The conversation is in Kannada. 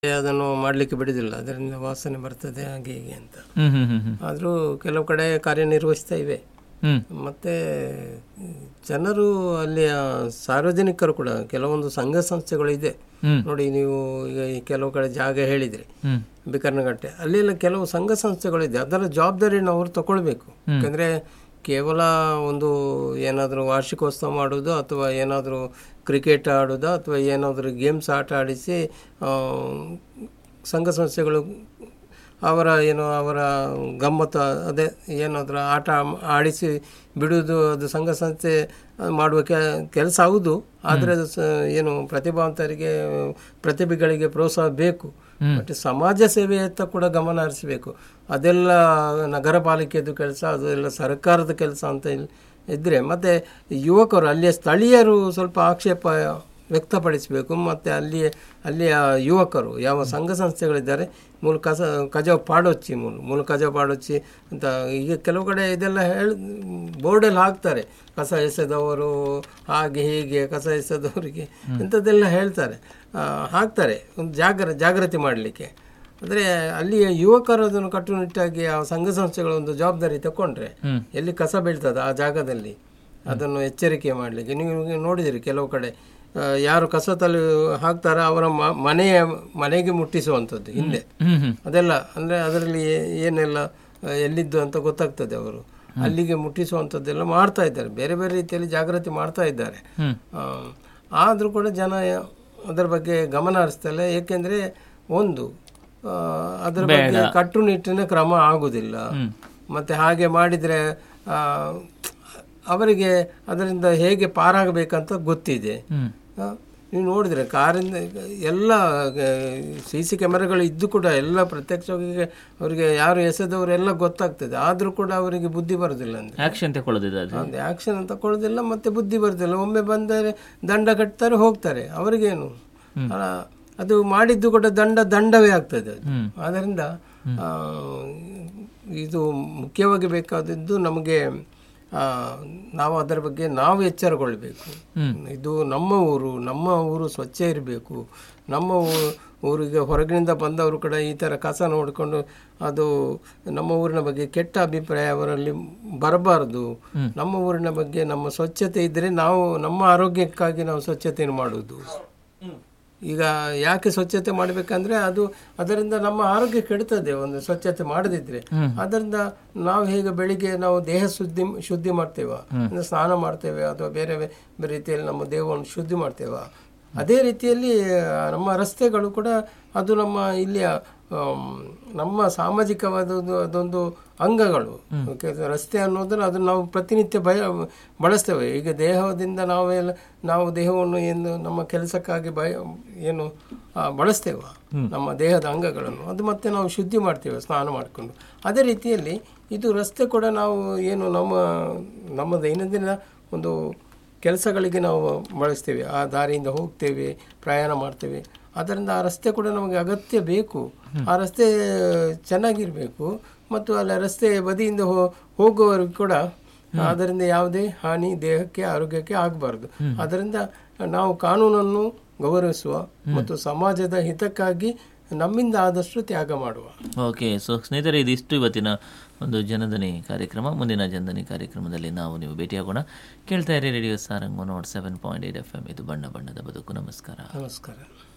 ಅದನ್ನು ಮಾಡಲಿಕ್ಕೆ ಬಿಡುವುದಿಲ್ಲ ಅದರಿಂದ ವಾಸನೆ ಬರ್ತದೆ ಹಾಗೆ ಹೀಗೆ ಅಂತ ಹ್ಮ್ ಹ್ಮ್ ಹ್ಮ್ ಹ್ಮ್ ಆದರೂ ಕೆಲವು ಕಡೆ ಕಾರ್ಯನಿರ್ವಹಿಸ್ತಾ ಇವೆ ಹ್ಮ್ ಮತ್ತು ಜನರು ಅಲ್ಲಿಯ ಸಾರ್ವಜನಿಕರು ಕೂಡ ಕೆಲವೊಂದು ಸಂಘ ಸಂಸ್ಥೆಗಳು ಇದೆ ಹ್ಮ್ ನೋಡಿ ನೀವು ಈಗ ಈ ಕೆಲವು ಕಡೆ ಜಾಗ ಹೇಳಿದ್ರಿ ಹ್ಮ್ ಬಿಕರ್ನಗಟ್ಟೆ ಅಲ್ಲೆಲ್ಲ ಕೆಲವು ಸಂಘ ಸಂಸ್ಥೆಗಳಿದೆ ಅದರ ಜವಾಬ್ದಾರಿಯನ್ನು ಅವರು ತಗೊಳ್ಬೇಕು ಯಾಕಂದರೆ ಕೇವಲ ಒಂದು ಏನಾದರೂ ವಾರ್ಷಿಕೋತ್ಸವ ಮಾಡೋದು ಅಥವಾ ಏನಾದರೂ ಕ್ರಿಕೆಟ್ ಆಡೋದು ಅಥವಾ ಏನಾದರೂ ಗೇಮ್ಸ್ ಆಟ ಆಡಿಸಿ ಆ, ಸಂಘ ಸಂಸ್ಥೆಗಳು ಅವರ ಏನು ಅವರ ಗಮ್ಮತ್ತು ಅದೇ ಏನಾದರೂ ಆಟ ಆಡಿಸಿ ಬಿಡುವುದು ಅದು ಸಂಘ ಸಂಸ್ಥೆ ಮಾಡುವ ಕೆಲಸ ಹೌದು ಆದರೆ ಅದು ಸ ಏನು ಪ್ರತಿಭಾವಂತರಿಗೆ ಪ್ರತಿಭೆಗಳಿಗೆ ಪ್ರೋತ್ಸಾಹ ಬೇಕು ಬಟ್ ಸಮಾಜ ಸೇವೆಯತ್ತ ಕೂಡ ಗಮನ ಹರಿಸಬೇಕು ಅದೆಲ್ಲ ನಗರ ಪಾಲಿಕೆದು ಕೆಲಸ ಅದೆಲ್ಲ ಸರ್ಕಾರದ ಕೆಲಸ ಅಂತ ಇಲ್- ಇದ್ರೆ ಮತ್ತೆ ಯುವಕರು ಅಲ್ಲಿಯ ಸ್ಥಳೀಯರು ಸ್ವಲ್ಪ ಆಕ್ಷೇಪ ವ್ಯಕ್ತಪಡಿಸಬೇಕು ಮತ್ತು ಅಲ್ಲಿಯ ಅಲ್ಲಿಯ ಯುವಕರು ಯಾವ ಸಂಘ ಸಂಸ್ಥೆಗಳಿದ್ದಾರೆ ಮೂಲ ಕಸ ಕಜಾವ್ ಪಾಡೊಚ್ಚಿ ಮೂಲ ಮೂಲ ಕಜಾವ್ ಪಾಡೊಚ್ಚಿ ಅಂತ ಈಗ ಕೆಲವು ಕಡೆ ಇದೆಲ್ಲ ಹೇಳಿ ಬೋರ್ಡಲ್ಲಿ ಹಾಕ್ತಾರೆ ಕಸ ಎಸೆದವರು ಹಾಗೆ ಹೀಗೆ ಕಸ ಎಸೆದವರಿಗೆ ಇಂಥದ್ದೆಲ್ಲ ಹೇಳ್ತಾರೆ ಆ, ಹಾಕ್ತಾರೆ ಒಂದು ಜಾಗ್ರ ಜಾಗೃತಿ ಮಾಡಲಿಕ್ಕೆ ಅಂದರೆ ಅಲ್ಲಿಯ ಯುವಕರು ಅದನ್ನು ಕಟ್ಟುನಿಟ್ಟಾಗಿ ಆ ಸಂಘ ಸಂಸ್ಥೆಗಳ ಒಂದು ಜವಾಬ್ದಾರಿ ತಗೊಂಡ್ರೆ ಎಲ್ಲಿ ಕಸ ಬೀಳ್ತದೆ ಆ ಜಾಗದಲ್ಲಿ ಅದನ್ನು ಎಚ್ಚರಿಕೆ ಮಾಡಲಿಕ್ಕೆ ನೀವು ನೋಡಿದಿರಿ ಕೆಲವು ಕಡೆ ಆ, ಯಾರು ಕಸ ತಲೆ ಹಾಕ್ತಾರೋ ಅವರ ಮ- ಮನೆಯ ಮನೆಗೆ ಮುಟ್ಟಿಸುವಂಥದ್ದು ಹಿಂದೆ ಹ್ಮ್ ಹ್ಮ್ ಅದೆಲ್ಲ ಅಂದರೆ ಅದರಲ್ಲಿ ಏ- ಏನೆಲ್ಲ ಆ, ಎಲ್ಲಿದ್ದು ಅಂತ ಗೊತ್ತಾಗ್ತದೆ ಅವರು ಅಲ್ಲಿಗೆ ಮುಟ್ಟಿಸುವಂಥದ್ದೆಲ್ಲ ಮಾಡ್ತಾ ಇದ್ದಾರೆ ಬೇರೆ ಬೇರೆ ರೀತಿಯಲ್ಲಿ ಜಾಗೃತಿ ಮಾಡ್ತಾ ಇದ್ದಾರೆ ಹ್ಮ್ ಆದರೂ ಕೂಡ ಜನ ಅದರ ಬಗ್ಗೆ ಗಮನ ಹರಿಸ್ತಾರೆ ಏಕೆಂದರೆ ಒಂದು ಆ, ಅದರ ಬಗ್ಗೆ ಕಟ್ಟುನಿಟ್ಟಿನ ಕ್ರಮ ಆಗುವುದಿಲ್ಲ ಮತ್ತು ಹಾಗೆ ಮಾಡಿದರೆ ಅವರಿಗೆ ಅದರಿಂದ ಹೇಗೆ ಪಾರಾಗಬೇಕಂತ ಗೊತ್ತಿದೆ ಹ್ಮ್ ಆ, ನೀವು ನೋಡಿದ್ರೆ ಕಾರಿಂದ ಎಲ್ಲ ಸಿ ಸಿ ಕ್ಯಾಮೆರಾಗಳು ಇದ್ದು ಕೂಡ ಎಲ್ಲ ಪ್ರತ್ಯಕ್ಷವಾಗಿ ಅವರಿಗೆ ಯಾರು ಎಸೆದವರು ಎಲ್ಲ ಗೊತ್ತಾಗ್ತದೆ ಆದರೂ ಕೂಡ ಅವರಿಗೆ ಬುದ್ಧಿ ಬರೋದಿಲ್ಲ ಅಂದರೆ ಆಕ್ಷನ್ ತಗೊಳ್ಳೋದಿದೆ ಅದು ಒಂದು ಆಕ್ಷನ್ ತಗೊಳ್ಳೋದಿಲ್ಲ ಮತ್ತೆ ಬುದ್ಧಿ ಬರೋದಿಲ್ಲ ಒಮ್ಮೆ ಬಂದರೆ ದಂಡ ಕಟ್ತಾರೆ ಹೋಗ್ತಾರೆ ಅವರಿಗೇನು ಅಲ್ಲ, ಅದು ಮಾಡಿದ್ದು ಕೂಡ ದಂಡ ದಂಡವೇ ಆಗ್ತದೆ ಅದು ಹ್ಮ್. ಆದ್ದರಿಂದ ಆ, ಇದು ಮುಖ್ಯವಾಗಿ ಬೇಕಾದದ್ದು ನಮಗೆ ಆ, ನಾವು ಅದರ ಬಗ್ಗೆ ನಾವು ಎಚ್ಚರಗೊಳ್ಬೇಕು ಇದು ನಮ್ಮ ಊರು ನಮ್ಮ ಊರು ಸ್ವಚ್ಛ ಇರಬೇಕು ನಮ್ಮ ಊ- ಊರಿಗೆ ಹೊರಗಿನಿಂದ ಬಂದವರು ಕೂಡ ಈ ಥರ ಕಸ ನೋಡಿಕೊಂಡು ಅದು ನಮ್ಮ ಊರಿನ ಬಗ್ಗೆ ಕೆಟ್ಟ ಅಭಿಪ್ರಾಯ ಅವರಲ್ಲಿ ಬರಬಾರದು ನಮ್ಮ ಊರಿನ ಬಗ್ಗೆ ನಮ್ಮ ಸ್ವಚ್ಛತೆ ಇದ್ದರೆ ನಾವು ನಮ್ಮ ಆರೋಗ್ಯಕ್ಕಾಗಿ ನಾವು ಸ್ವಚ್ಛತೆಯನ್ನು ಮಾಡುವುದು ಈಗ ಯಾಕೆ ಸ್ವಚ್ಛತೆ ಮಾಡಬೇಕಂದ್ರೆ ಅದು ಅದರಿಂದ ನಮ್ಮ ಆರೋಗ್ಯ ಕೆಡ್ತದೆ ಒಂದು ಸ್ವಚ್ಛತೆ ಮಾಡದಿದ್ರೆ ಅದರಿಂದ ನಾವು ಹೇಗೆ ಬೆಳಿಗ್ಗೆ ನಾವು ದೇಹ ಶುದ್ಧಿ ಶುದ್ಧಿ ಮಾಡ್ತೇವ ಅಂದ್ರೆ ಸ್ನಾನ ಮಾಡ್ತೇವೆ ಅಥವಾ ಬೇರೆ ಬೇರೆ ರೀತಿಯಲ್ಲಿ ನಮ್ಮ ದೇಹವನ್ನು ಶುದ್ಧಿ ಮಾಡ್ತೇವ ಅದೇ ರೀತಿಯಲ್ಲಿ ಆ, ನಮ್ಮ ರಸ್ತೆಗಳು ಕೂಡ ಅದು ನಮ್ಮ ಇಲ್ಲಿಯ ಆಮ್, ನಮ್ಮ ಸಾಮಾಜಿಕವಾದದ್ದು ಅದೊಂದು ಅಂಗಗಳು ಯಾಕೆ ರಸ್ತೆ ಅನ್ನೋದನ್ನು ಅದನ್ನು ನಾವು ಪ್ರತಿನಿತ್ಯ ಭಯ ಬಳಸ್ತೇವೆ ಈಗ ದೇಹದಿಂದ ನಾವೆಲ್ಲ ನಾವು ದೇಹವನ್ನು ಏನು ನಮ್ಮ ಕೆಲಸಕ್ಕಾಗಿ ಭಯ ಏನು ಆ, ಬಳಸ್ತೇವೆ ನಮ್ಮ ದೇಹದ ಅಂಗಗಳನ್ನು ಅದು ಮತ್ತೆ ನಾವು ಶುದ್ಧಿ ಮಾಡ್ತೇವೆ ಸ್ನಾನ ಮಾಡಿಕೊಂಡು ಅದೇ ರೀತಿಯಲ್ಲಿ ಇದು ರಸ್ತೆ ಕೂಡ ನಾವು ಏನು ನಮ್ಮ ನಮ್ಮ ದೈನಂದಿನ ಒಂದು ಕೆಲಸಗಳಿಗೆ ನಾವು ಬಳಸ್ತೇವೆ ಆ ದಾರಿಯಿಂದ ಹೋಗ್ತೇವೆ ಪ್ರಯಾಣ ಮಾಡ್ತೇವೆ ಅದರಿಂದ ಆ ರಸ್ತೆ ಕೂಡ ನಮಗೆ ಅಗತ್ಯ ಬೇಕು ಆ ರಸ್ತೆ ಚೆನ್ನಾಗಿರಬೇಕು ಮತ್ತು ಅಲ್ಲ ರಸ್ತೆ ಬದಿಯಿಂದ ಹೋ ಹೋಗುವವರಿಗೂ ಕೂಡ ಅದರಿಂದ ಯಾವುದೇ ಹಾನಿ ದೇಹಕ್ಕೆ ಆರೋಗ್ಯಕ್ಕೆ ಆಗಬಾರ್ದು ಅದರಿಂದ ನಾವು ಕಾನೂನನ್ನು ಗೌರವಿಸುವ ಮತ್ತು ಸಮಾಜದ ಹಿತಕ್ಕಾಗಿ ನಮ್ಮಿಂದ ಆದಷ್ಟು ತ್ಯಾಗ ಮಾಡುವ ಓಕೆ ಸೊ ಸ್ನೇಹಿತರೆ ಇದಿಷ್ಟು ಇವತ್ತಿನ ಒಂದು ಜನಧನಿ ಕಾರ್ಯಕ್ರಮ ಮುಂದಿನ ಜನಧನಿ ಕಾರ್ಯಕ್ರಮದಲ್ಲಿ ನಾವು ನೀವು ಭೇಟಿಯಾಗೋಣ ಕೇಳ್ತಾ ಇರಿ radio Sarang one nought seven point eight F M ಇದು ಬಣ್ಣ ಬಣ್ಣದ ಬದುಕು ನಮಸ್ಕಾರ ನಮಸ್ಕಾರ